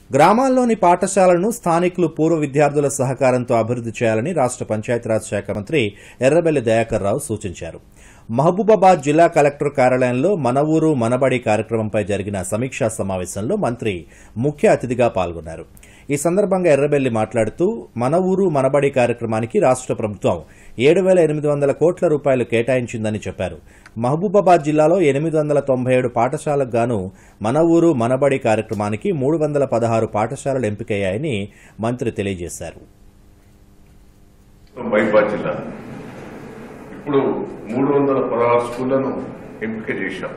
గ్రామాల్లోని పాఠశాలను స్థానికులు పూర్వ విద్యార్థుల సహకారంతో అభివృద్ది చేయాలని రాష్ట పంచాయతీరాజ్ శాఖ మంత్రి ఎర్రబెల్లి దయాకర్ రావు సూచించారు మహబూబాబాద్ జిల్లా కలెక్టర్ కార్యాలయంలో మన ఊరు మనబడి కార్యక్రమంపై జరిగిన సమీక్షా సమావేశంలో మంత్రి ముఖ్య అతిథిగా పాల్గొన్నారు ఈ సందర్భంగా ఎర్రబెల్లి మాట్లాడుతూ మన ఊరు మనబడి కార్యక్రమానికి రాష్ట ప్రభుత్వం ఏడు వేల ఎనిమిది వందల కోట్ల రూపాయలు కేటాయించిందని చెప్పారు మహబూబాబాద్ జిల్లాలో ఎనిమిది వందల తొంభై ఏడు పాఠశాలకు గాను మన ఊరు మనబడి కార్యక్రమానికి మూడు వందల పదహారు పాఠశాలలు ఎంపికయ్యాయని మంత్రి తెలియజేశారు మైబాద్ జిల్లా ఇప్పుడు మూడు వందల పదహారు స్కూళ్లను ఎంపిక చేశాం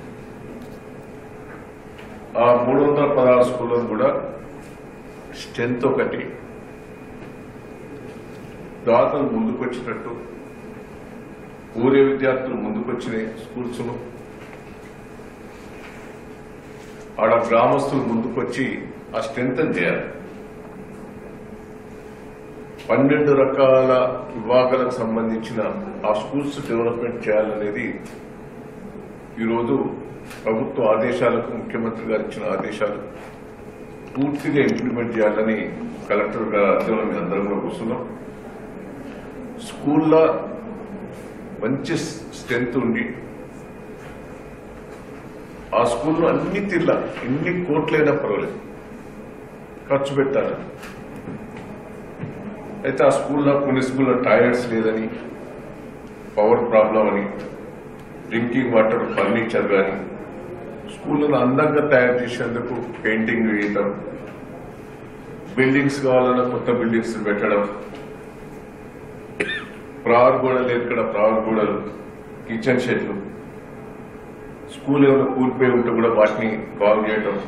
ఆ మూడు వందల పదహారు స్కూళ్లను కూడా స్ట్రెంత్ ఒకటి దాతలు ముందుకొచ్చినట్టు ఊరే విద్యార్థులు ముందుకొచ్చిన స్కూల్స్ ఆడ గ్రామస్తులు ముందుకొచ్చి ఆ స్ట్రెంత్ చేయాలి పన్నెండు రకాల విభాగాలకు సంబంధించిన ఆ స్కూల్స్ డెవలప్మెంట్ చేయాలనేది ఈరోజు ప్రభుత్వ ఆదేశాలకు ముఖ్యమంత్రి గారు ఇచ్చిన ఆదేశాలు పూర్తిగా ఇంప్లిమెంట్ చేయాలని కలెక్టర్ గారి అధ్యయనం మేము అందరం కూడా కూర్చున్నాం స్కూల్లో మంచి స్ట్రెంత్ ఉండి ఆ స్కూల్లో అన్ని తీర్ల ఎన్ని కోట్లైనా పర్వాలేదు ఖర్చు పెట్టాలి అయితే ఆ స్కూల్లో కొన్ని స్కూల్లో టాయిలెట్స్ లేదని పవర్ ప్రాబ్లం అని డ్రింకింగ్ వాటర్ ఫర్నిచర్ కానీ స్కూళ్ళను అందంగా తయారు చేసేందుకు పెయింటింగ్ వేయటం బిల్డింగ్స్ కావాలన్నా కొత్త బిల్డింగ్స్ పెట్టడం ప్రావర్ గోడలు ఎక్కడ ప్రావర్ గోడలు కిచెన్ షెడ్లు స్కూల్ ఏమైనా కూలిపోయి ఉంటే కూడా వాటిని బాగు చేయడం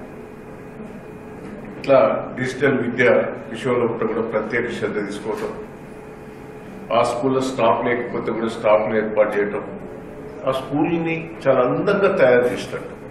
ఇట్లా డిజిటల్ విద్య విషయంలో కూడా కూడా ప్రత్యేక శ్రద్ధ తీసుకోవటం ఆ స్కూల్లో స్టాఫ్ లేకపోతే కూడా స్టాఫ్ ని ఏర్పాటు చేయటం ఆ స్కూల్ని చాలా అందంగా తయారు చేసినట్టు